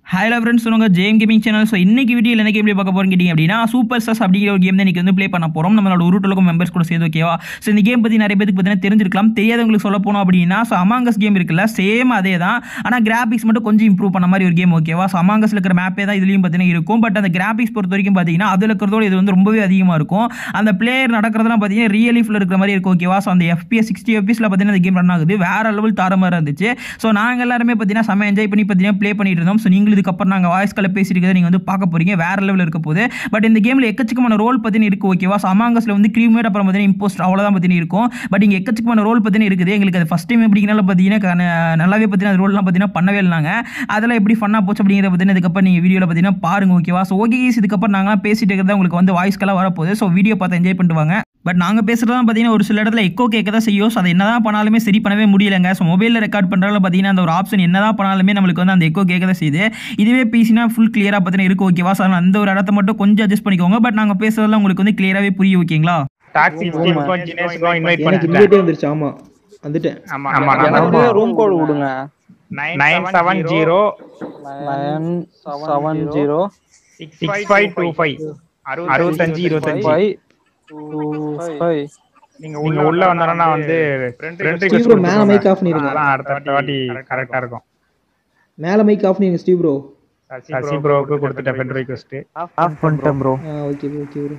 Hello friends சொல்லுங்க ஜேம் gaming channel so இன்னைக்கு வீடியோவில் என்ன கேம் பார்க்க போறோம் கேட்டிங்க அப்படின்னா சூப்பர் ஸ்டார்ஸ் அப்படிங்கிற ஒரு கேம் தான் இன்னைக்கு வந்து ப்ளே பண்ண போகிறோம் நம்மளோட உருட்டலுக்கும் மெம்பர்ஸ் கூட சேர்ந்து ஓகேவா ஸோ இந்த கேம் பற்றி நிறைய பேருக்கு பார்த்தீங்கன்னா தெரிஞ்சிருக்கலாம் தெரியாதவங்களுக்கு சொல்ல போனோம் அப்படின்னா ஸோ அமாங்கஸ் கேம் இருக்குல்ல சேம் அதே தான் ஆனால் கிராபிக்ஸ் மட்டும் கொஞ்சம் இம்ப்ரூவ் பண்ண மாதிரி ஒரு கேம் ஓகேவா ஸோ அமாங்கஸில் இருக்கிற மேப்பே தான் இதுலையும் பார்த்தீங்கன்னா இருக்கும் பட் அந்த கிராபிக்ஸ் பொறுத்த வரைக்கும் பார்த்தீங்கன்னா அதில் இருக்கிறதோட இது வந்து ரொம்பவே அதிகமாக இருக்கும் அந்த பிளேயர் நடக்கிறதுலாம் பார்த்தீங்கன்னா ரியல் லைஃப்பில் இருக்கிற மாதிரி இருக்கும் ஓகேவா ஸோ அந்த எஃபிஎஸ் சிக்ஸ்டி எஃபிஎஸில் பார்த்தீங்கன்னா இந்த கேம் ரன் ஆகுது வேற லெவல் தார மாதிரி இருந்துச்சு ஸோ நாங்கள் எல்லாருமே பார்த்தீங்கன்னா செம்ம என்ஜாய் பண்ணி பார்த்தீங்கன்னா ப்ளே பண்ணிட்டு இருந்தோம் ஸோ நீங்களும் இதுக்கப்புறம் நாங்கள் வாய்ஸ் காலில் பேசியிருக்கிறத நீங்கள் வந்து பார்க்க போறீங்க வேற லெவலில் இருக்க போகுது பட் இந்த கேமில் எக்கச்சக்கமான ரோல் பார்த்தீங்கன்னா இருக்குது ஓகேவா ஸோ அமாங்கஸில் வந்து கிரீமேட் அப்புறம் பார்த்தீங்கன்னா இம்போஸ்ட் அவ்வளோதான் பார்த்தீங்கன்னா இருக்கும் பட் இங்கே எக்கச்சக்கமான ரோல் பார்த்தீங்கன்னா இருக்குது எங்களுக்கு அது ஃபஸ்ட் டைம் எப்படினால பார்த்தீங்கன்னா க- நல்லாவே பார்த்தீங்கன்னா ரோல்லாம் பார்த்தீங்கன்னா பண்ணவே இல்லைங்க அதெல்லாம் எப்படி ஃபன்னாக போச்சு அப்படிங்கிறத பார்த்தீங்கன்னா இதுக்கப்புறம் நீங்கள் வீடியோவில் பார்த்தீங்கன்னா பாருங்க ஓகேவா ஸோ ஓகே இதுக்கப்புறம் நாங்களாம் பேசிட்டு இருக்கிறதா உங்களுக்கு வந்து வாய்ஸ்க்கெல்லாம் வரப்போகுது ஸோ வீடியோ பார்த்து என்ஜாய் பண்ணிட்டு வாங்க பட் நாங்கள் பேசுகிறதா பார்த்தீங்கன்னா ஒரு சில இடத்துல எக்கோ கேட்க தான் செய்யும் ஸோ அதை என்ன தான் பண்ணாலுமே சரி பண்ணவே முடியலங்க ஸோ மொபைலில் ரெக்கார்ட் பண்ணுறதுல பார்த்தீங்கன்னா அந்த ஒரு ஆப்ஷன் என்ன தான் பண்ணாலுமே நம்மளுக்கு வந்து அந்த எக்கோ கேட்க தான் செய்யுது இதுவே பேசினா ஃபுல் கிளியராக பார்த்தீங்கன்னா இருக்கு ஓகேவா ஸோ அதனால அந்த ஒரு இடத்த மட்டும் கொஞ்சம் அட்ஜஸ்ட் பண்ணிக்கோங்க பட் நாங்கள் பேசுறதெல்லாம் உங்களுக்கு வந்து கிளியராகவே புரியும் ஓகேங்களா டாக்ஸி டீமுக்கும் ஜினேஸுக்கும் இன்வைட் எனக்கு பண்ணிட்டேன் இன்வைட்டே வந்துருச்சு ஆமா வந்துட்டேன் ஆமா ஆமா எனக்கு ரூம் கோட் கொடுங்க nine seven zero nine seven zero six five two five அறுபத்தஞ்சு இருபத்தஞ்சு ஃபைவ் டூ ஃபைவ் நீங்க உள்ள உள்ள வந்தோம்னா வந்து ஃப்ரெண்ட் Steve bro, மேல mic off பண்ணிருங்க. அதான் அடுத்த அடுத்த வாட்டி கரெக்டா இருக்கும் மேல மைக் ஆஃப் நீங்க ஸ்டீவ் ப்ரோ சசி ப்ரோவுக்கு கொடுத்துட்டேன் ஃப்ரெண்ட் ரிக்வெஸ்ட் ஆஃப் பண்ணிட்டேன் bro okay okay bro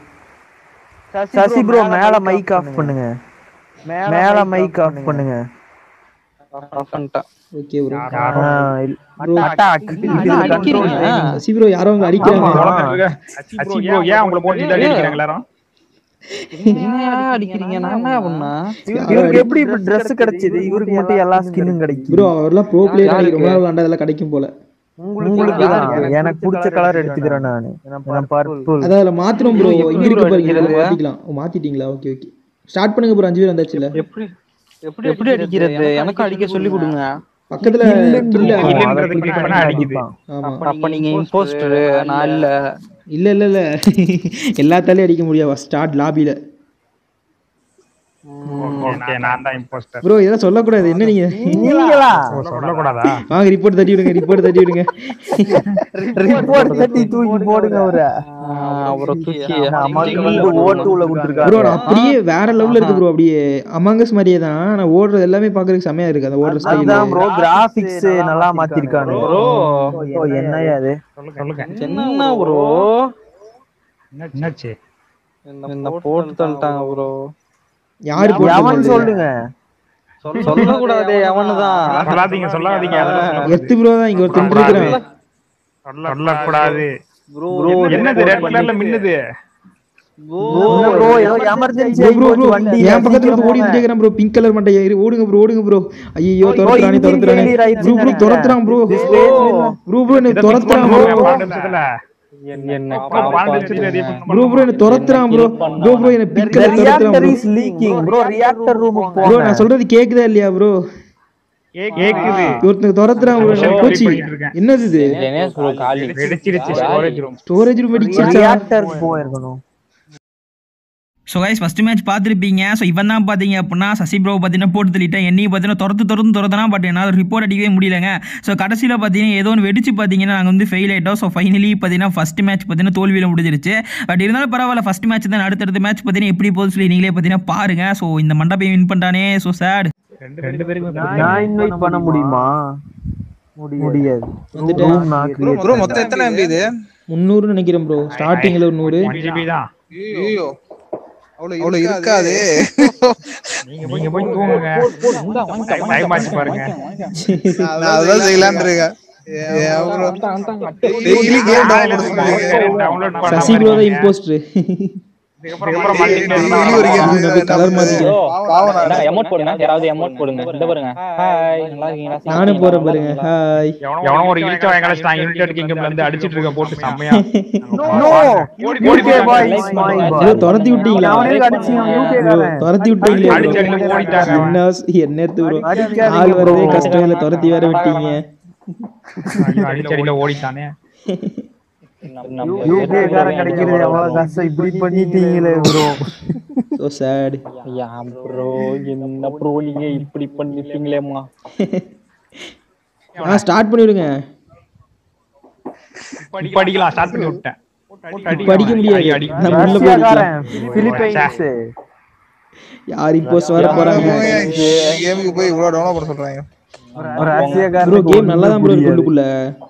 Sasi bro மேல மைக் ஆஃப் பண்ணுங்க மேல மைக் ஆஃப் பண்ணுங்க ஆஃப் பண்ணிட்டேன் ஓகே ப்ரோ ஆ, இல்ல- ப்ரோ அட்டாக் அடிக்கிறீங்க சசி ப்ரோ யாரோ உங்களை அடிக்கிறாங்க சசி ப்ரோ ஏன் உங்களை போட்டு அடிக்கிறாங்க எல்லாரும் என்ன அடிக்கிறீங்க நான் என்ன பண்ணா இவருக்கு எப்படி இப்ப Dress கிடைச்சது இவருக்கு மட்டும் எல்லா ஸ்கின்னும் கிடைக்கும் ப்ரோ அவர்லாம் ப்ரோ பிளேயர் ரொம்ப நாள் விளாண்டா அதெல்லாம் கிடைக்கும் போல உங்களுக்கு தான் எனக்கு பிடிச்ச கலர் எடுத்துக்கிறேன் நானு நான் பர்பிள் அதான் அதுல மாத்தணும் ப்ரோ இங்க இருக்கு பாருங்க இதுல மாத்திக்கலாம் ஓ மாத்திட்டீங்களா ஓகே ஓகே ஸ்டார்ட் பண்ணுங்க ப்ரோ அஞ்சு பேர் வந்தாச்சுல எப்படி எப்படி அடிக்கிறது எனக்கும் அடிக்க சொல்லி கொடுங்க பக்கத்துல இல்ல இல்லைன்றது click பண்ணா அடிக்குது ஆமா அப்ப நீங்க இம்போஸ்டர் நான் இல்ல இல்ல இல்ல இல்ல எல்லாத்தாலையும் அடிக்க முடியாது ஸ்டார்ட் லாபில ஓகே நான் தான் இம்போஸ்டர் ப்ரோ இதெல்லாம் சொல்லக்கூடாது என்ன நீங்க நீங்களா சொல்லக்கூடாதா வாங்க ரிப்போர்ட் தட்டி விடுங்க ரிப்போர்ட் தட்டி விடுங்க ரிப்போர்ட் தட்டி தூக்கி போடுங்க அவர அவரை தூக்கி அம்மாக்கு வந்து ஓட்டு உள்ள ப்ரோ கொடுத்துருக்காரு நான் அப்படியே வேற லெவல்ல இருக்கு ப்ரோ அப்படியே அமாங்கஸ் மாதிரியே தான் நான் ஓடுறது எல்லாமே பாக்குறதுக்கு செமையா இருக்கு அந்த ஓடுற ஸ்டைல் அதுதான் ப்ரோ கிராபிக்ஸ் நல்லா மாத்திருக்கானு ப்ரோ ஓ என்னையா அது சொல்லுங்க சொல்லுங்க என்ன ப்ரோ என்னாச்சு இந்த போட்டு தள்ளிட்டாங்க ப்ரோ யாரு எவன் போட்டு சொல்லுங்க சொல்ல கூடாது அவனுதான் சொல்லாதீங்க சொல்லாதீங்க அதெல்லாம் சொல்லக்கூடாது. எத்து ப்ரோ தான் இங்க ஒரு திண்டு இருக்கிறான் சொல்ல- சொல்லக்கூடாது ப்ரோ என்னது ரெட் கலர்ல மின்னுது என்ன ப்ரோ ஏதோ எமர்ஜென்சி ப்ரோ ப்ரோ வண்டி என் பக்கத்துல இருந்து ஓடி வந்துட்டே இருக்கிறான் ப்ரோ பிங்க் கலர் மண்டைய இரு, ஓடுங்க ப்ரோ ஓடுங்க ப்ரோ ஐயோ துரத்துறானே engine துரத்துறானே failure ஆயிடுச்சுன்னு ப்ரோ ப்ரோ துரத்துறான் ப்ரோ ப்ரோ ப்ரோ என்ன துரத்துறான் ப்ரோ பன்னெண்டு நிமிஷத்துல என்ன பன்னெண்டு நிமிஷத்துல ready பண்ண ப்ரோ ப்ரோ என்ன துரத்துறான் ப்ரோ ப்ரோ ப்ரோ என்ன பிங்க் கலர் துரத்துறான் reactor bro is leaking bro reactor ரூமுக்கு ப்ரோ போங்க நான் சொல்றது கேக்குதா இல்லையா ப்ரோ கேக்குது ஒருத்தங்க துரத்துறான் ப்ரோ Show கோச்சி பண்ணிட்டு இருக்கேன். என்னது இது தினேஷ் ப்ரோ காலி வெடிச்சிருச்சு ஸ்டோரேஜ் ரூம் ஸ்டோரேஜ் ரூம் அடிச்சிருச்சா ரியாக்டர் போயிருக்கணும் ஸோ கைஸ் ஃபஸ்ட் மேட்ச் பார்த்துருப்பீங்க ஸோ இவன் தான் பார்த்தீங்க அப்படின்னா சசி ப்ரோ பார்த்தீங்கன்னா போட்டு தள்ளிட்டேன் என்னையும் பார்த்தீங்கன்னா துரத்து துரத்து துரத்துனா பட் என்னால் ரிப்போர்ட் அடிக்கவே முடியலங்க ஸோ கடைசியில் பார்த்தீங்கன்னா ஏதோ ஒன்று வெடிச்சு பார்த்தீங்கன்னா நாங்கள் வந்து ஃபெயில் ஆயிட்டோம் ஸோ ஃபைனலி பார்த்தீங்கன்னா ஃபஸ்ட் மேட்ச் பார்த்தீங்கன்னா தோல்வியில் முடிஞ்சிருச்சு பட் இருந்தாலும் பரவாயில்ல ஃபஸ்ட் மேட்ச் தான் அடுத்தடுத்த மேட்ச் பார்த்தீங்கன்னா எப்படி போகுது சொல்லி நீங்களே பார்த்தீங்கன்னா பாருங்க ஸோ இந்த மண்டபம் வின் பண்ணிட்டானே ஸோ சேட் ரெண்டு பேருக்கும் நான் இன்வைட் பண்ண முடியுமா முடியாது வந்துட்டேன். Room நான் create ப்ரோ மொத்தம் எத்தனை எம்பி இது முந்நூறுன்னு நினைக்கிறேன் ப்ரோ ஸ்டார்டிங்ல ஒரு நூறு ஒன் ஜிபி தான் ஐயோ அவ்வளவு இருக்காது நீங்க நீங்க போய் தூங்குங்க டைம் ஆச்சு பாருங்க நான் அதான் செய்யலாம்னு இருக்கேன் டெய்லி கேம் டவுன்லோட் பண்ணுங்க டவுன்லோட் சசி ப்ரோ தான் இம்போஸ்டர் இதுக்கப்புறம் multiplayer தான் டெய்லி ஒரு கேம் கலர் மாத்திக்கிறேன் எமோட் போடுங்க யாராவது எமோட் போடுங்க இந்த பாருங்க ஹாய் நல்லா இருக்கீங்களா நானும் போறேன் பாருங்க ஹாய் எவனோ ஒரு இழுச்ச வாங்கல நான் யுனைடெட் கிங்டம்ல இருந்து அடிச்சிட்டு இருக்க போட்டு செம்மையா No! UK boys, my boy. Bro துரத்தி விட்டீங்களா அவனே அடிச்சீங்க, UK ப்ரோ காரன். துரத்தி விட்டீங்களா அடிச்சு அடிச்சு ஓடிட்டாங்க அவன். என்ன என்ன எடுத்து ப்ரோ அடிக்காதீங்க ஆள் வரதே bro. கஷ்டம் இல்ல துரத்தி வேற விட்டீங்க அடிச்சடியில ஓடிட்டானே UK காரன் கிடைக்கிறது எவ்வளவு கஷ்டம் இப்படி பண்ணிட்டீங்களே ப்ரோ ஸோ சேட் ஐயா ப்ரோ என்ன ப்ரோ நீங்க இப்படி பண்ணிட்டீங்களேம்மா ஆ ஸ்டார்ட் பண்ணிவிடுங்க இப்ப அடிக்கலாம் ஸ்டார்ட் பண்ணி விட்டேன் இப்ப அடிக்க முடியாது அடி, அடி. நம்ம உள்ள போய் அடிக்கலாம். ரஷ்யாக்காரன் பிலிப்பைன்ஸ் யார் இப்போ வர போறாங்க கேமுக்கு போய் இவ்வளவு டவுன்லோட் பண்ண சொல்றாங்க ஒரு ரஷ்யாக்காரன் ப்ரோ கேம் நல்லா தான் ப்ரோ இருக்கு உள்ளுக்குள்ள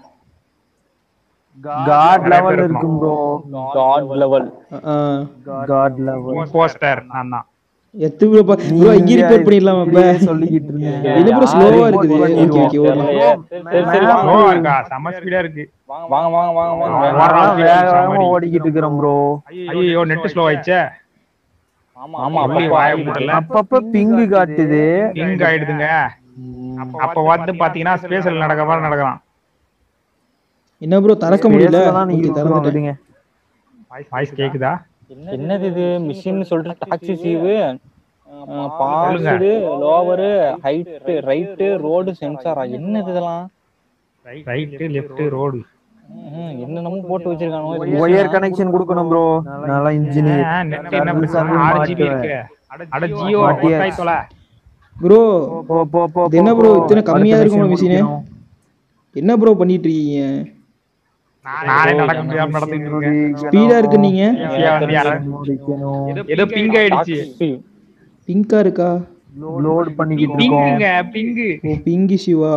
காட் லெவல் இருக்கும் bro god level god level poster நான் தான் எத்து ப்ரோ ப்ரோ இங்க ரிப்போர்ட் பண்ணிடலாம் அப்ப சொல்லிக்கிட்டு இருந்தேன் என்ன ப்ரோ ஸ்லோவா இருக்குது ஓகே ஓகே ஓகே சரி சரி வாங்க ஸ்லோவா இருக்கா செம ஸ்பீடா இருக்கு வாங்க வாங்க வாங்க வாங்க நான்லாம் வேக வேகமா ஓடிக்கிட்டு இருக்கிறேன் ப்ரோ ஐயோ நெட் ஸ்லோ ஆயிடுச்சே ஆமா ஆமா அப்படி அப்பா வாய மூடல அப்பப்ப பிங்கு காட்டுது பிங் ஆயிடுதுங்க அப்ப வந்து பாத்தீங்கன்னா ஸ்பேஸ்ல நடக்க மாதிரி நடக்கலாம் என்ன ப்ரோ திறக்க முடியல பேசலாம் நீங்க ஓகே திறந்துட்டேன் விடுங்க வாய்ஸ் கேக்குதா என்னது இது மிஷின் சொல்லிட்டு டாக்ஸி சீவு past lower height right road சென்சாரா என்னது இதெல்லாம் ரைட் லெஃப்ட் ரோடு ம், என்னென்னமோ போட்டு வச்சிருக்கானுங்க ஒயர் கனெக்ஷன் கொடுக்கணும் ப்ரோ நல்லா இன்ஜினியர் நெட் என்ன பிரச்சனை ஆறு ஜிபி இருக்கு அட ஜியோ மாட்டியாச்சு. ஒட்டாய் தொலை ப்ரோ போ போ போ இது என்ன bro, இத்தனை கம்மியா இருக்கும் machine? என்ன ப்ரோ பண்ணிட்டு இருக்கீங்க நானே நடக்க முடியாம நடந்துட்டு இருக்கேன் ஸ்பீடா இருக்கு நீங்க ஈஸியா வந்து யாராவது ஏதோ பிங் ஆயிடுச்சு பிங்கா இருக்கா லோட் பண்ணிக்கிட்டு இருக்கோம் பிங்குங்க பிங்கு ஓ பிங்கி சிவா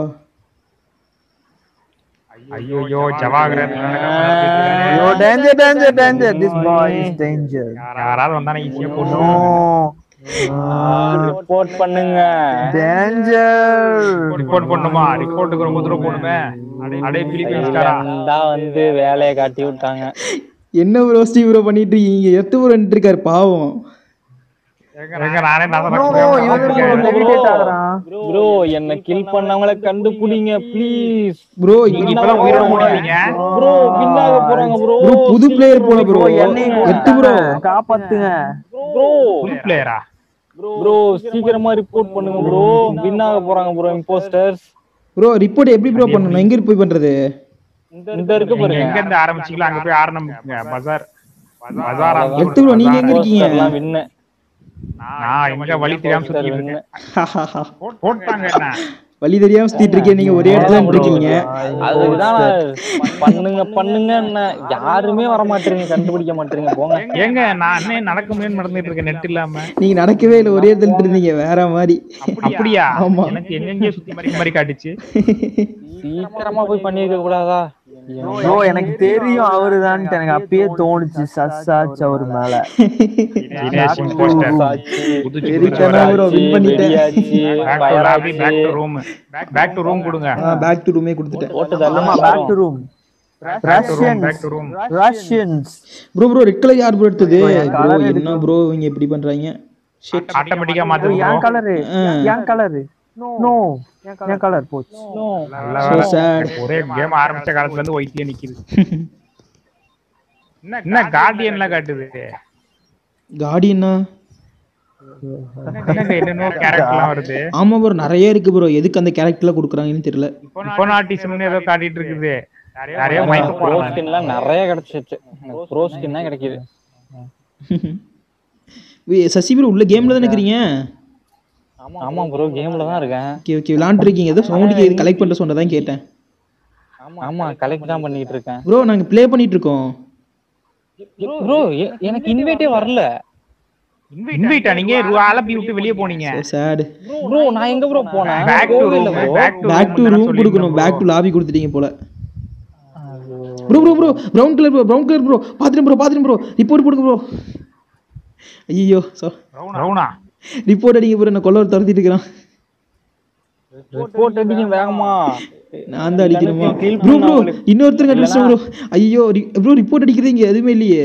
ஐயோ ஜவாகரன் ஐயோ danger danger danger this boy is danger யாராவது வந்தானே ஈஸியா நோ போட்டு ரிப்போர்ட் பண்ணுங்க டேஞ்சர் ரிப்போர்ட் பண்ணுமா ரிப்போர்ட்டுக்கு ரொம்ப தூரம் போடுமே அடே பிலிப்பைன்ஸ்காரா தான் வந்து வேலையை காட்டி விட்டாங்க என்ன ப்ரோ ஸ்டீவ் ப்ரோ பண்ணிட்டு இருக்கீங்க எத்து ப்ரோ இருக்காரு பாவம் எங்க நானே நடக்க நோ நோ இவன் முடியாம லெவிடேட் ஆகுறான் ப்ரோ என்ன கில் பண்ணவங்கள கண்டுபிடிங்க ப்ளீஸ் ப்ரோ நீங்க இப்பதான் உயிரோட முடிவீங்க ப்ரோ பின்னாக போறாங்க ப்ரோ ப்ரோ புது பிளேயர் போல ப்ரோ என்னையும் எத்து ப்ரோ காப்பாத்துங்க ப்ரோ புது பிளேயரா ப்ரோ சீக்கிரமா ரிப்போர்ட் பண்ணுங்க ப்ரோ பின்னாக போறாங்க ப்ரோ இம்போஸ்டர்ஸ் ப்ரோ ரிப்போர்ட் எப்படி ப்ரோ பண்ணணும் எங்க போய் பண்றது இந்த இருக்கு நீங்க பாருங்க எங்க இருந்து ஆரம்பிச்சீங்களோ அங்க போய் ஆரம்பிங்க பஜார் பஜார் எத்து ப்ரோ நீங்க எங்க இருக்கீங்க எல்லாம் வின்னு நான் எங்க வழி தெரியாம சுத்திட்டு இருக்கேன் போட்டாங்க என்ன வழி தெரியாம சுத்திட்டு இருக்கீங்க நீங்க ஒரே இடத்துல இருக்கீங்க அதுதான் பண்ணுங்க பண்ணுங்க யாருமே வர மாட்டீங்க கண்டுபிடிக்க மாட்டீங்க போங்க ஏங்க நான் அண்ணே நடக்க முடியும் நடந்துட்டு இருக்கேன் நெட் இல்லாம நீங்க நடக்கவே இல்லை ஒரே இடத்துல இருந்தீங்க வேற மாதிரி அப்படியா ஆமா. எனக்கு எங்கெங்கேயோ சுத்தி மாதிரி மாதிரி காட்டுச்சு சீக்கிரமா போய் பண்ணிருக்க கூடாதா ப்ரோ எனக்கு தெரியும் அவருதான்ட்டு எனக்கு அப்பயே தோணுச்சு சஸ்ஸாச்சு அவர் மேல தினேஷ் இம்போஸ்டர் புது வெறித்தனம் bro, win பண்ணிட்டேன். Back to room back to room கொடுங்க பேக் டு ரூமே கொடுத்துட்டேன் ஆமா back to room Russians back to room Russians bro bro red colour யார் ப்ரோ எடுத்தது ப்ரோ என்ன ப்ரோ இவங்க எப்படி பண்றாங்க ஷிட் ஆட்டோமேட்டிக்கா என் மாத்துறோம் கலரு என் கலரு நோ என் கலர் போச்சு நல்ல So வேலை. sad. ஒரே கேம் ஆரம்பிச்ச காலத்துல இருந்து ஒயிட்லயே நிக்குது என்ன என்ன கார்டியன்ல காட்டுது கார்டியனா என்னங்க என்னென்னோ கேரக்டர்லாம் வருது ஆமா ப்ரோ நிறைய இருக்கு ப்ரோ எதுக்கு அந்த கேரக்டர்லாம் கொடுக்குறாங்கன்னு தெரியல இப்போ நாட்டிசம்னு ஏதோ காட்டிட்டு இருக்குது நிறைய மயக்க ப்ரோ போறாங்க ஸ்கின்லாம் நிறைய கிடைச்சிச்சு ப்ரோ ஸ்கின் தான் கிடைக்குது வே- சசி ப்ரோ உள்ள கேம்ல தானே இருக்கிறீங்க ஆமா ப்ரோ கேம்ல தான் இருக்கேன் ஓகே ஓகே விளாண்டுருக்கீங்க ஏதோ சவுண்டுக்கு இது கலெக்ட் பண்ண சொன்னதான் கேட்டேன் ஆமா கலெக்ட் தான் பண்ணிட்டு இருக்கேன் ப்ரோ நாங்க ப்ளே பண்ணிட்டு இருக்கோம் ப்ரோ எனக்கு இன்வைட்டே வரல இன்வைட்டா நீங்க அலப்பி விட்டு வெளியே போனீங்க சேட் ப்ரோ நான் எங்க ப்ரோ போனேன் பேக் டு போகவே இல்ல room bro back to back to room கொடுக்கணும் பேக் டு லாபி கொடுத்துட்டீங்க போல bro bro bro brown colour bro brown colour bro பாத்துட்டு ப்ரோ பாத்துட்டு ப்ரோ ரிப்போர்ட் போடுங்க ப்ரோ ஐயோ சோ ரவுனா ரிப்போர்ட் அடிங்க ப்ரோ நான் கொள்ள துரத்திட்டு இருக்கிறான் ரிப்போர்ட் அடிங்க வேகமா நான் தான் அடிக்கணுமா kill ப்ரோ பண்ணா ப்ரோ அவங்களுக்கு- இன்னொருத்தர் கண்டுபிடிச்சோம் ப்ரோ ஐயோ ப்ரோ ரிப்போர்ட் அடிக்கிறது இங்க எதுவுமே இல்லையே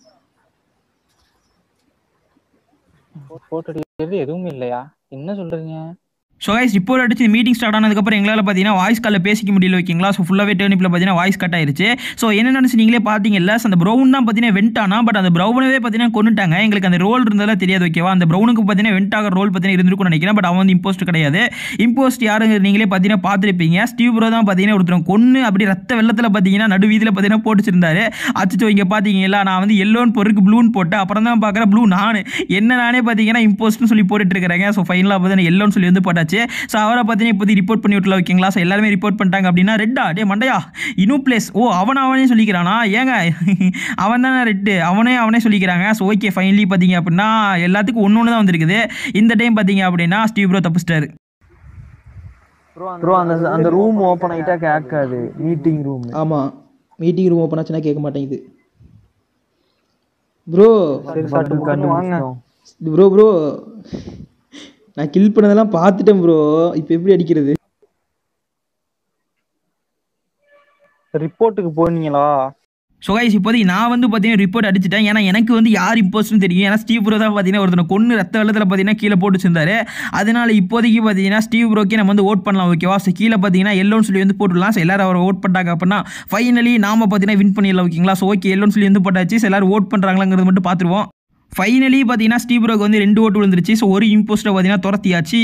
ரிப்போர்ட் அடிக்கிறது எதுவுமே இல்லையா என்ன சொல்றீங்க ஸோ கைஸ் ரிப்போர்ட் அடிச்சு மீட்டிங் ஸ்டார்ட் ஆனதுக்கப்புறம் எங்களால் பார்த்தீங்கன்னா வாய்ஸ் காலில் பேசிக்க முடியல ஓகேங்களா ஸோ ஃபுல்லாகவே டேர்னிப்பில் பார்த்தீங்கன்னா வாய்ஸ் கட் ஆயிருச்சு ஸோ என்ன நினச்சி நீங்களே பார்த்தீங்கல்ல so அந்த ப்ரௌன் தான் பார்த்தீங்கன்னா வெண்ட் ஆனா பட் அந்த ப்ரௌனவே பார்த்தீங்கன்னா கொண்டுட்டாங்க எங்களுக்கு அந்த ரோல் இருந்ததெல்லாம் தெரியாது ஓகேவா அந்த ப்ரௌனுக்கு பார்த்தீங்கன்னா வெண்ட் ஆகிற ரோல் பார்த்தீங்கன்னா இருந்திருக்கும்னு நினைக்கிறேன் பட் அவன் வந்து இம்போஸ்ட் கிடையாது இம்போஸ்ட் யாருங்க நீங்களே பார்த்தீங்கன்னா பார்த்துருப்பீங்க ஸ்டீவ் ப்ரோ தான் பார்த்தீங்கன்னா ஒருத்தர் கொன்று அப்படி ரத்த வெள்ளத்தில் பார்த்தீங்கன்னா நடு வீதியில் பார்த்தீங்கன்னா போட்டு வச்சிருந்தாரு அச்சோ இங்கே பார்த்தீங்களா நான் வந்து எல்லோன்னு பொருக்கு ப்ளூன்னு போட்டு அப்புறம் தான் பார்க்குறேன் ப்ளூ நான் என்ன நானே பார்த்தீங்கன்னா இம்போஸ்ட்னு சொல்லி போட்டுட்டு இருக்கிறேங்க ஸோ ஃபைனலாக பார்த்தீங்கன்னா எல்லோன்னு சொல்லி வந்து போட்டாச்சு ஆச்சு ஸோ அவரை பார்த்தீங்கன்னா இப்போதைக்கு ரிப்போர்ட் பண்ணி விட்டல ஓகேங்களா ஸோ எல்லாருமே ரிப்போர்ட் பண்ணிட்டாங்க அப்படின்னா ரெட்டா டே மண்டையா இன்னும் பிளேஸ் ஓ அவன் அவனே சொல்லிக்கிறானா ஏங்க அவன் தானே ரெட்டு அவனே அவனே சொல்லிக்கிறாங்க ஸோ ஓகே ஃபைனலி பார்த்தீங்க அப்படின்னா எல்லாத்துக்கும் ஒன்று ஒன்று தான் வந்திருக்குது இந்த டைம் பார்த்தீங்க அப்படின்னா ஸ்டீவ் ப்ரோ தப்பிச்சிட்டாரு ப்ரோ அந்த அந்த ரூம் ஓப்பன் ஆயிட்டா கேட்காது மீட்டிங் ரூம் ஆமாம் மீட்டிங் ரூம் ஓப்பன் ஆச்சுன்னா கேட்க மாட்டேங்குது ப்ரோ கண்டுபிடிச்சோம் ப்ரோ ப்ரோ நான் கில் பண்ணதெல்லாம் பார்த்துட்டேன் ப்ரோ இப்போ எப்படி அடிக்கிறது ரிப்போர்ட்டுக்கு போனீங்களா ஸோ கைஸ் இப்போதைக்கு நான் வந்து பார்த்தீங்கன்னா ரிப்போர்ட் அடிச்சிட்டேன் ஏன்னா எனக்கு வந்து யார் இம்போஸ்ட்னு தெரியும் ஏன்னா ஸ்டீவ் ப்ரோ தான் பார்த்தீங்கன்னா ஒருத்தனை கொன்று ரத்த வெள்ளத்தில் பார்த்தீங்கன்னா கீழே போட்டு வச்சிருந்தாரு அதனால இப்போதைக்கு பார்த்தீங்கன்னா ஸ்டீவ் ப்ரோக்கே நம்ம வந்து ஓட் பண்ணலாம் ஓகேவா ஸோ கீழே பார்த்தீங்கன்னா எல்லோன்னு சொல்லி வந்து போட்டுடலாம் ஸோ எல்லாரும் அவர் ஓட் பண்ணிட்டாங்க அப்படின்னா ஃபைனலி நாம பார்த்தீங்கன்னா வின் பண்ணிடலாம் ஓகேங்களா ஸோ ஓகே எல்லோன்னு சொல்லி வந்து போட்டாச்சு ஸோ எல்லாரும் ஓட் பண்ணுறாங்களாங்கிறது மட்டும் பார்த்துருவோம் ஃபைனலி பார்த்தீங்கன்னா ஸ்டீவ் ப்ரோக்கு வந்து ரெண்டு ஓட்டு விழுந்துருச்சு ஸோ ஒரு இம்போஸ்ட்டை பார்த்தீங்கன்னா துரத்தியாச்சு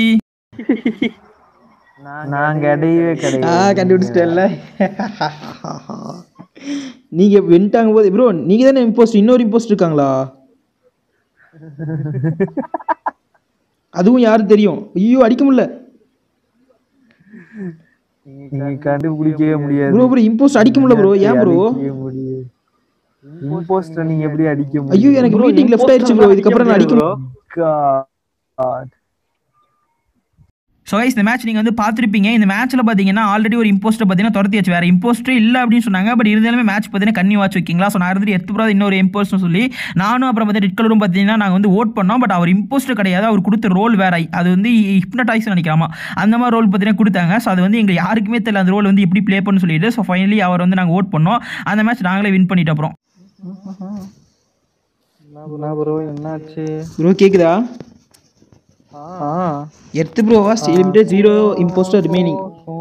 நான் கிடையவே ஆ கிடையாது கண்டுபிடிச்சிட்டேன்ல நீங்கள் வென்ட்டாங்க போது ப்ரோ நீங்கள் தானே இம்போஸ்ட் இன்னொரு இம்போஸ்ட் இருக்காங்களா அதுவும் யாரும் தெரியும் ஐயோ அடிக்க முடியல நீங்க கண்டுபிடிக்கவே முடியாது ப்ரோ ப்ரோ இம்போஸ்ட் அடிக்க முடியல ப்ரோ ஏன் ப்ரோ அடிக்கவே முடியாது இம்போஸ்டர் நீங்க எப்படி அடிக்க முடியும் ஐயோ எனக்கு மீட்டிங் லெஃப்ட் ஆயிடுச்சு ப்ரோ இதுக்கப்புறம் நான் அடிக்க முடியும் God. ஸோ கைஸ் இந்த மேட்ச் நீங்கள் வந்து பார்த்துருப்பீங்க இந்த மேட்ச்சில் பார்த்தீங்கன்னா ஆல்ரெடி ஒரு இம்போஸ்ட்டை பார்த்தீங்கன்னா துரத்தியாச்சு வேறு இம்போஸ்டே இல்லை அப்படின்னு சொன்னாங்க பட் இருந்தாலுமே மேட்ச் பார்த்தீங்கன்னா கண்ணி வாட்ச் வைக்கிங்களா ஸோ நான் இருந்துட்டு எடுத்து போகிறது இன்னொரு இம்போஸ்ட்னு சொல்லி நானும் அப்புறம் பார்த்து ரெட் கலரும் பார்த்தீங்கன்னா நாங்கள் வந்து ஓட் பண்ணோம் பட் அவர் இம்போஸ்ட் கிடையாது அவர் கொடுத்த ரோல் வேற அது வந்து ஹிப்னடைஸ் நினைக்காமா அந்த மாதிரி ரோல் பார்த்தீங்கன்னா கொடுத்தாங்க ஸோ அது வந்து எங்களுக்கு யாருக்குமே தெரியல அந்த ரோல் வந்து எப்படி ப்ளே பண்ணு சொல்லிட்டு ஸோ ஃபைனலி அவர் வந்து நாங்கள் ஓட் பண்ணோம் அந்த மேட்ச் நாங்களே வின் பண்ணிட்டு அப்புறம் என்ன ப்ரோ என்னாச்சு ப்ரோ கேக்குதா ஆ எர்த் ப்ரோவா limited zero impostor remaining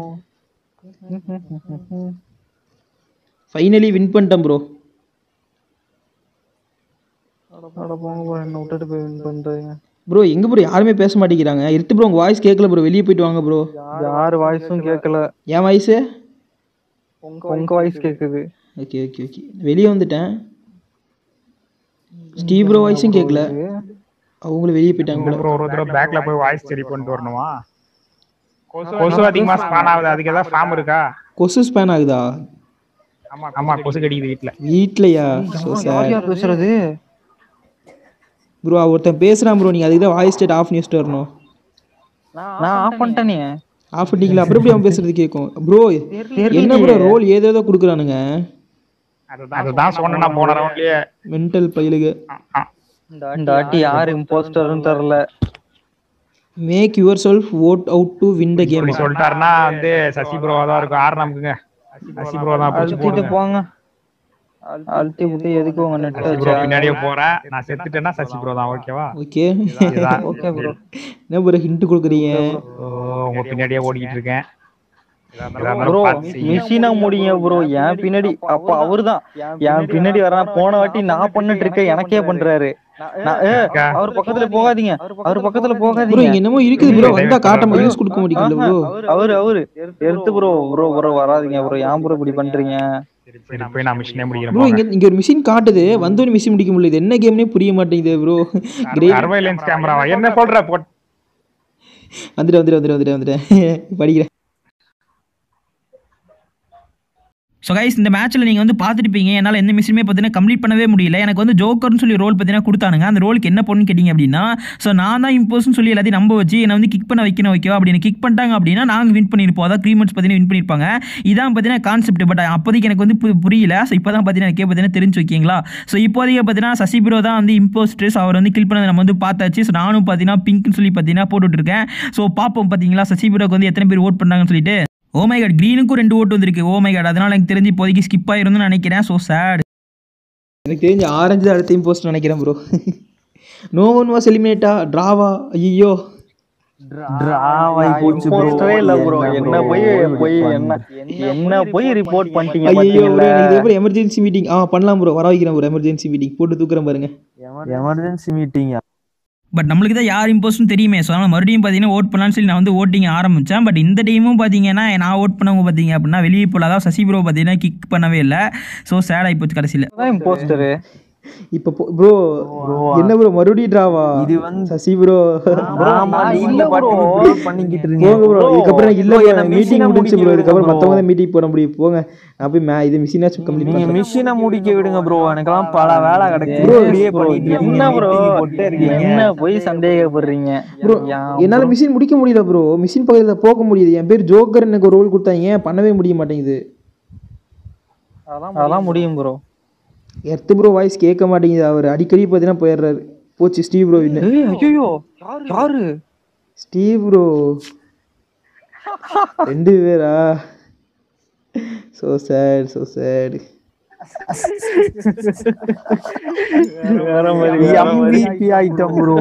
finally win பண்ணிட்டேன் ப்ரோ அட போங்க ப்ரோ என்ன விட்டுட்டு போய் வின் பண்றீங்க ப்ரோ எங்க ப்ரோ யாருமே பேச மாட்டேங்கிறாங்க எர்த் ப்ரோ உங்க வாய்ஸ் கேட்கல ப்ரோ வெளியே போயிட்டு வாங்க ப்ரோ யார் வாய்ஸும் கேட்கல என் வாய்ஸு உங்க வாய்ஸ் கேக்குது ஓகே ஓகே ஓகே வெளியே வந்துட்டேன் ஸ்டீவ் ப்ரோ வாய்ஸும் கேட்கல அவங்களும் வெளியே போயிட்டாங்க போல அப்புறம் ஒரு தடவை பேக்ல போய் வாய்ஸ் சரி பண்ணிட்டு வரணுமா கொசு அதிகமா ஸ்பான் ஆகுது அதுக்கு ஏதாவது ஃபார்ம் இருக்கா கொசு ஸ்பேன் ஆகுதா ஆமா ஆமா கொசு கடிக்குது வீட்ல வீட்லயா ஸோ சார் யார் பேசுறது ப்ரோ ஒருத்தன் பேசுறான் ப்ரோ நீங்க அதுக்கு தான் வாய்ஸ் ஸ்டேட் ஆஃப் பண்ணி வச்சுட்டு வரணும் நான் ஆஃப் பண்ணிட்டேனே ஆஃப் பண்ணிட்டீங்களா அப்புறம் எப்படி அவன் பேசுறது கேட்கும் ப்ரோ என்ன ப்ரோ ரோல் ஏதேதோ கொடுக்குறானுங்க அதுதான் சொன்னா போன ரவுண்ட்லயே மென்டல் பயிலுக இந்த வாட்டி யார் இம்போஸ்டர்னு தெரியல make yourself vote out to win the game இப்படி சொல்லிட்டாருன்னா வந்து சசி ப்ரோவா தான் இருக்கும் ஆறு நமக்குங்க சசி ப்ரோ தான் பிடிச்சி அழுத்திட்டு போடுங்க போங்க அழுத்தி விட்டு எதுக்கு உங்க நெட் சசி ப்ரோ பின்னாடியே போறேன் நான் செத்துட்டேன்னா சசி ப்ரோ தான் ஓகேவா ஓகே இதுதான் ஓகே ப்ரோ என்ன ப்ரோ ஹிண்ட் கொடுக்குறீங்க ஓ, உங்க பின்னாடியே ஓடிக்கிட்டு இருக்கேன் எதா ப்ரோ இருந்தாலும் பார்த்து செய்யுங்க. மிஷினா முடிங்க ப்ரோ என் பின்னாடி அப்ப அவர்தான் என் பின்னாடி வர போன வாட்டி நான் பண்ணிட்டு இருக்கேன் எனக்கே பண்றாரு நான் ஏ, அவர் பக்கத்துல போகாதீங்க அவர் பக்கத்துல ப்ரோ போகாதீங்க இங்க என்னமோ இருக்குது ப்ரோ வந்தா காட்ட யூஸ் கொடுக்க மாட்டேங்குது ப்ரோ அவரு அவரு எடுத்து ப்ரோ ப்ரோ ப்ரோ வராதீங்க ப்ரோ ஏன் ப்ரோ இப்படி பண்றீங்க சரி போய் நான் மிஷினே ப்ரோ முடிக்கிறேன் இங்க இங்க ஒரு மிஷின் காட்டுது வந்தோன்னு மிஷின் முடிக்க முடியல இது என்ன கேம்னே புரிய மாட்டேங்குது ப்ரோ கிரேட் சர்வைலன்ஸ் கேமராவா என்ன சொல்ற போட் வந்துட்டு வந்துட்டு வந்துட்டு வந்துட்டு வந்துட்டேன் படிக்கிறேன் ஸோ கைஸ் இந்த மேட்ச்சில் நீங்கள் வந்து பார்த்துருப்பீங்க என்னால் எந்த மிஷினுமே பார்த்தீங்கன்னா கம்ப்ளீட் பண்ணவே முடியல எனக்கு வந்து ஜோக்கர்னு சொல்லி ரோல் பார்த்தீங்கன்னா கொடுத்தானுங்க அந்த ரோலுக்கு என்ன பொண்ணு கேட்டிங்க அப்படின்னா ஸோ நான் தான் இம்போஸ்ட்னு சொல்லி எல்லாத்தையும் நம்ப வச்சு என்னை வந்து கிக் பண்ண வைக்கணும் வைக்கவா அப்படின்னு கிக் பண்ணிட்டாங்க அப்படின்னா நாங்கள் வின் பண்ணியிருப்போம் அதான் த்ரீ மந்த்ஸ் பார்த்தீங்கன்னா வின் பண்ணியிருப்பாங்க இதான் பார்த்தீங்கன்னா கான்செப்ட் பட் அப்போதைக்கு எனக்கு வந்து பு- புரியல ஸோ இப்போ தான் பார்த்தீங்கன்னா எனக்கே பார்த்தீங்கன்னா தெரிஞ்சு வைக்கிங்களா ஸோ இப்போதைக்கு பார்த்தீங்கன்னா சசி ப்ரோ தான் வந்து இம்போஸ்டர்ஸ் அவர் வந்து கில் பண்ணதை நம்ம வந்து பார்த்தாச்சு ஸோ நானும் பார்த்தீங்கன்னா பிங்க்னு சொல்லி பார்த்தீங்கன்னா போட்டுட்ருக்கேன் ஸோ பார்ப்போம் பார்த்தீங்களா சசி ப்ரோக்கு வந்து எத்தனை பேர் ஓட் பண்ணாங்கன்னு சொல்லிட்டு ஓ மை காட் க்ரீனுக்கும் ரெண்டு ஓட்டு வந்திருக்கு ஓ மை காட் அதனால எனக்கு தெரிஞ்சு இப்போதைக்கு ஸ்கிப் ஆயிருந்துன்னு நினைக்கிறேன் ஸோ சேட் எனக்கு தெரிஞ்சு ஆரஞ்சு தான் அடுத்த இம்போஸ்ட் நினைக்கிறேன் ப்ரோ நோ ஒன் வாஸ் எலிமினேட்டா டிராவா ஐயோ டிராவாய் போச்சு ப்ரோ போஸ்டரே இல்ல ப்ரோ என்ன போய் போய் என்ன என்ன போய் ரிப்போர்ட் பண்ணிட்டீங்க ஐயோ பாத்தீங்களா இது எப்படி எமர்ஜென்சி மீட்டிங் ஆ பண்ணலாம் ப்ரோ வர வைக்கிறேன் ப்ரோ எமர்ஜென்சி மீட்டிங் போட்டு தூக்குறேன் பாருங்க எமர்ஜென்சி மீட்டிங் பட் நம்மளுக்கு தான் யார் இம்போஸ்ட்னு தெரியுமே ஸோ அதனால் மறுபடியும் பார்த்தீங்கன்னா ஓட் பண்ணலாம்னு சொல்லி நான் வந்து ஓட்டிங் ஆரம்பித்தேன் பட் இந்த டைமும் பார்த்தீங்கன்னா நான் ஓட் பண்ணவங்க பார்த்தீங்க அப்படின்னா வெளியே போல அதாவது சசி ப்ரோ பார்த்தீங்கன்னா கிக் பண்ணவே இல்லை ஸோ சேட் ஆகி போச்சு கடைசியில் இம்போஸ்டரு இப்போ ப்ரோ என்ன ப்ரோ மறுபடியும் டிராவா இது வந்து- சசி ப்ரோ ஆமா நான் நீங்க இல்ல பாட்டுக்கு bro. இப்படி பண்ணிக்கிட்டு இருக்கீங்க போங்க ப்ரோ இதுக்கப்புறம் இல்ல bro, என்ன மீட்டிங் machine-அ முடிச்சு முடிக்க ப்ரோ விடுங்க இதுக்கப்புறம் bro. மத்தவங்க தான் மீட்டிங் போட முடியும் போங்க நான் போய் மே இது மிஷினாச்சும் கம்ப்ளீட் நீங்க பண்ணுறேன் மிஷினை முடிக்க விடுங்க ப்ரோ எனக்கெல்லாம் பல வேலை கிடக்கு Bro, இப்படியே bro, பண்ணிட்டு இருக்கீங்க, என்ன bro meeting போட்டே இருக்கீங்க. என்ன போய் சந்தேகப்படுறீங்க ப்ரோ ஏன் என்னால மிஷின் முடிக்க முடியல ப்ரோ மிஷின் பக்கத்துல போக முடியுது என் பேர் ஜோக்கர் எனக்கு ஒரு ரோல் கொடுத்தாங்க ஏன் பண்ணவே முடிய மாட்டேங்குது அதெல்லாம் முடியும் ப்ரோ எர்த்து ப்ரோ வாய்ஸ் கேட்க மாட்டேங்குது அவர் அடிக்கடி பார்த்தீங்கன்னா போயிடுறாரு போச்சு ஸ்டீவ் ப்ரோ வின்னு ஏய் ஐயோ யாரு ஸ்டீவ் ப்ரோ ரெண்டு பேரா so sad so sad MVP ஆயிட்டோம் ப்ரோ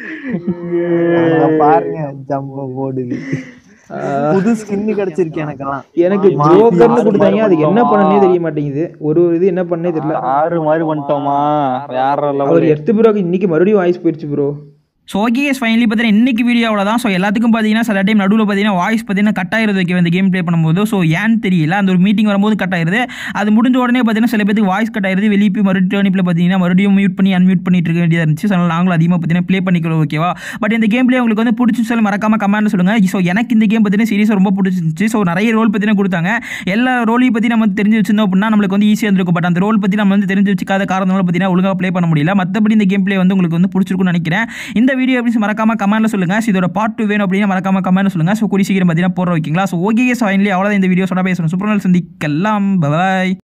பாருங்க ஜம்ப போடுது புது ஸ்கின் கிடைச்சிருக்கு எனக்கெல்லாம் எனக்கு மாத்தி ஜோக்கர்னு ஆறு கொடுத்தாங்க மாதிரி அதுக்கு என்ன பண்ணிட்டோமா? பண்ணனே தெரிய மாட்டேங்குது ஒரு ஒரு இது என்ன பண்ணே தெரியல ஆறு மாதிரி பண்ணிட்டோமா வேற அவர் லெவல் எர்த்து ப்ரோக்கு இன்னைக்கு மறுபடியும் வாய்ஸ் போயிடுச்சு ப்ரோ ஸோ ஓகே ஃபைனலி பார்த்தீங்கன்னா இன்னைக்கு வீடியோ அவ்வளோதான் ஸோ எல்லாத்துக்கும் பார்த்தீங்கன்னா சில டைம் நடுவில் பார்த்தீங்கன்னா வாய்ஸ் பார்த்தீங்கன்னா கட் ஆயிருது ஓகே இந்த கேம் ப்ளே பண்ணும்போது ஸோ ஏன்னு தெரியல அந்த ஒரு மீட்டிங் வரும்போது கட் ஆயிருது அது முடிஞ்ச உடனே பார்த்தீங்கன்னா சில பேருக்கு வாய்ஸ் கட் ஆயிருது வெளியே போய் மறுபடியும் டேர்னிப்பில் பார்த்தீங்கன்னா மறுபடியும் மியூட் பண்ணி அன்மியூட் பண்ணிட்டு இருக்க வேண்டியதாக இருந்துச்சு ஸோ அதனால நாங்களும் அதிகமாக பார்த்தீங்கன்னா ப்ளே பண்ணிக்கலாம் ஓகேவா பட் இந்த கேம் ப்ளே உங்களுக்கு வந்து பிடிச்சி மறக்காம கமெண்ட் சொல்லுங்க ஸோ எனக்கு இந்த கேம் பார்த்தீங்கன்னா சீரியஸாக ரொம்ப பிடிச்சிருந்துச்சு ஸோ நிறைய ரோல் பார்த்தீங்கன்னா கொடுத்தாங்க எல்லா ரோலையும் பற்றி நம்ம வந்து தெரிஞ்சு வச்சிருந்தோம் அப்படின்னா நம்மளுக்கு வந்து ஈஸியாக இருந்திருக்கும் பட் அந்த ரோல் பற்றி நம்ம வந்து தெரிஞ்சு வச்சுக்காத காரணங்களை பார்த்தீங்கன்னா ஒழுங்காக ப்ளே பண்ண முடியல மற்றபடி இந்த கேம் ப்ளே வந்து உங்களுக்கு வந்து பிடிச்சிருக்கும்னு நினைக்கிறேன் இந்த வீடியோ எப்படி மறக்காம கமெண்ட்ல சொல்லுங்க So, இதோட பார்ட் டூ வேணும் அப்படின்னு மறக்காம கமெண்ட்ல சொல்லுங்க ஸோ கூடி சீக்கிரம் பார்த்தீங்கன்னா போடுற வைக்கிங்களா ஸோ ஓகே ஃபைனலி அவ்வளோதான் இந்த வீடியோ சொன்னா பேசணும் சூப்பர் நாள் சந்திக்கலாம் பாய்